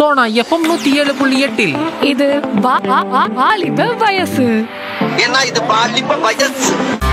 Sona FM நூத்தி ஏழு புள்ளி எட்டில் இது வா- வா- வா- வாலிப வயசு ஏன்னா இது பாலிப்ப வயசு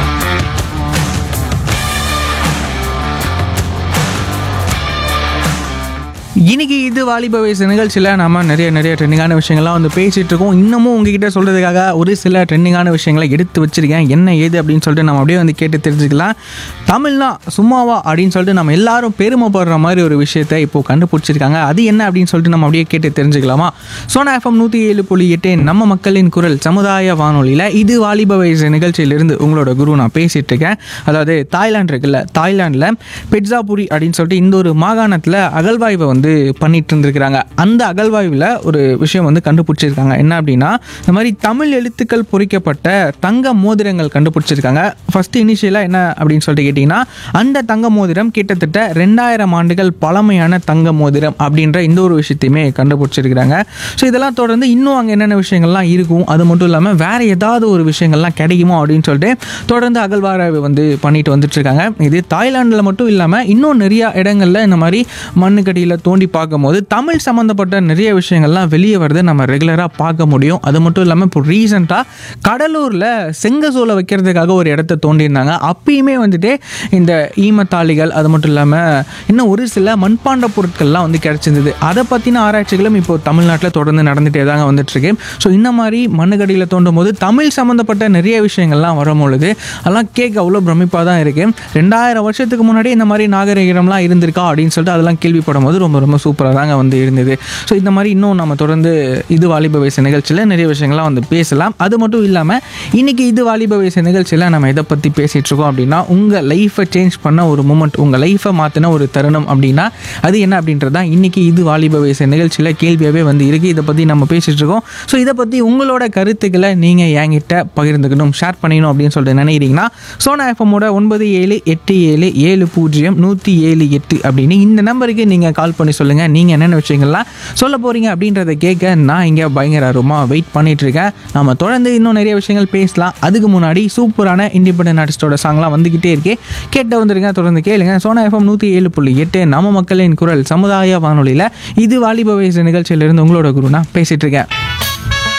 இன்னைக்கு இது வாலிப வயசு நிகழ்ச்சியில் நம்ம நிறைய நிறைய ட்ரெண்டிங்கான விஷயங்கள்லாம் வந்து பேசிகிட்டு இருக்கோம் இன்னமும் உங்ககிட்ட சொல்கிறதுக்காக ஒரு சில ட்ரெண்டிங்கான விஷயங்களை எடுத்து வச்சிருக்கேன் என்ன ஏது அப்படின்னு சொல்லிட்டு நம்ம அப்படியே வந்து கேட்டு தெரிஞ்சுக்கலாம் தமிழ்னா சும்மாவா அப்படின்னு சொல்லிட்டு நம்ம எல்லாரும் பெருமைப்படுற மாதிரி ஒரு விஷயத்தை இப்போது கண்டுபிடிச்சிருக்காங்க அது என்ன அப்படின்னு சொல்லிட்டு நம்ம அப்படியே கேட்டு தெரிஞ்சுக்கலாமா சோனா எஃப்எம் நூற்றி ஏழு புள்ளி எட்டு நம்ம மக்களின் குரல் சமுதாய வானொலியில் இது வாலிப வயசு நிகழ்ச்சியிலிருந்து உங்களோட குரு நான் பேசிகிட்டு இருக்கேன் அதாவது தாய்லாந்து இருக்குல்ல தாய்லாண்டில் பெட்ஸாபுரி அப்படின்னு சொல்லிட்டு இந்த ஒரு மாகாணத்தில் அகழ்வாய்வை வந்து பண்ணிட்டு இருந்திருக்கிறாங்க அந்த அகழ்வாய்வில் ஒரு விஷயம் வந்து கண்டுபிடிச்சிருக்காங்க என்ன அப்படின்னா இந்த மாதிரி தமிழ் எழுத்துக்கள் பொறிக்கப்பட்ட தங்க மோதிரங்கள் கண்டுபிடிச்சிருக்காங்க ஃபர்ஸ்ட் இனிஷியலாக என்ன அப்படின்னு சொல்லிட்டு கேட்டிங்கன்னா அந்த தங்க மோதிரம் கிட்டத்தட்ட ரெண்டாயிரம் ஆண்டுகள் பழமையான தங்க மோதிரம் அப்படின்ற இந்த ஒரு விஷயத்தையுமே கண்டுபிடிச்சிருக்கிறாங்க ஸோ இதெல்லாம் தொடர்ந்து இன்னும் அங்கே என்னென்ன விஷயங்கள்லாம் இருக்கும் அது மட்டும் இல்லாமல் வேறு ஏதாவது ஒரு விஷயங்கள்லாம் கிடைக்குமோ அப்படின்னு சொல்லிட்டு தொடர்ந்து அகழ்வாராய்வு வந்து பண்ணிட்டு வந்துட்டு இருக்காங்க இது தாய்லாண்டில் மட்டும் இல்லாமல் இன்னும் நிறைய இடங்கள்ல இந்த மாதிரி மண்ணுக்கடியில் தோண்டி பார்க்கும்போது தமிழ் சம்மந்தப்பட்ட நிறைய விஷயங்கள்லாம் வெளியே வரதை நம்ம ரெகுலராக பார்க்க முடியும் அது மட்டும் இல்லாமல் இப்போ ரீசெண்டாக கடலூரில் செங்கசோலை வைக்கிறதுக்காக ஒரு இடத்த தோண்டியிருந்தாங்க அப்பயுமே வந்துட்டு இந்த ஈமத்தாளிகள் அது மட்டும் இல்லாமல் இன்னும் ஒரு சில மண்பாண்ட பொருட்கள்லாம் வந்து கிடச்சிருந்தது அதை பற்றின ஆராய்ச்சிகளும் இப்போ தமிழ்நாட்டில் தொடர்ந்து நடந்துகிட்டே தாங்க வந்துட்டுருக்கு ஸோ இந்த மாதிரி மண்ணுக்கடியில் தோண்டும் போது தமிழ் சம்மந்தப்பட்ட நிறைய விஷயங்கள்லாம் வரும்பொழுது அதெல்லாம் கேட்க அவ்வளோ பிரமிப்பாக தான் இருக்குது ரெண்டாயிரம் வருஷத்துக்கு முன்னாடி இந்த மாதிரி நாகரிகம்லாம் இருந்திருக்கா அப்படின்னு சொல்லிட்டு அதெல்லாம் கேள்விப்படும் போது ரொம்ப ரொம்ப சூப்பராக தாங்க வந்து இருந்தது ஸோ இந்த மாதிரி இன்னும் நம்ம தொடர்ந்து இது வாலிப வயசு நிகழ்ச்சியில் நிறைய விஷயங்கள்லாம் வந்து பேசலாம் அது மட்டும் இல்லாமல் இன்னைக்கு இது வாலிப வயசு நிகழ்ச்சியில் நம்ம எதை பற்றி பேசிகிட்டு இருக்கோம் அப்படின்னா உங்கள் லைஃப்பை சேஞ்ச் பண்ண ஒரு மூமெண்ட் உங்கள் லைஃப்பை மாற்றின ஒரு தருணம் அப்படின்னா அது என்ன அப்படின்றது தான் இன்றைக்கி இது வாலிப வயசு நிகழ்ச்சியில் கேள்வியாகவே வந்து இருக்குது இதை பற்றி நம்ம பேசிகிட்டு இருக்கோம் ஸோ இதை பற்றி உங்களோட கருத்துக்களை நீங்கள் என்கிட்ட பகிர்ந்துக்கணும் ஷேர் பண்ணிக்கணும் அப்படின்னு சொல்லிட்டு நினைக்கிறீங்கன்னா சோனா எஃப்எம்மோட ஒன்பது ஏழு எட்டு ஏழு ஏழு பூஜ்ஜியம் நூற்றி ஏழு எட்டு அப்படின்னு இந்த நம்பருக்கு நீங்கள் கால் பண்ணி சொல்லுங்கள் நீங்கள் என்னென்ன விஷயங்கள்லாம் சொல்ல போகிறீங்க அப்படின்றத கேட்க நான் இங்கே பயங்கர ஆர்வமாக வெயிட் பண்ணிட்டு இருக்கேன் நம்ம தொடர்ந்து இன்னும் நிறைய விஷயங்கள் பேசலாம் அதுக்கு முன்னாடி சூப்பரான இண்டிபெண்டன்ட் ஆர்டிஸ்டோட சாங்லாம் வந்துக்கிட்டே இருக்கே கேட்ட வந்துருங்க தொடர்ந்து கேளுங்க சோனா எஃப்எம் நூற்றி ஏழு புள்ளி எட்டு நம்ம மக்களின் குரல் சமுதாய வானொலியில் இது வாலிப வயசு நிகழ்ச்சியிலிருந்து உங்களோட குரு நான் பேசிகிட்டு இருக்கேன்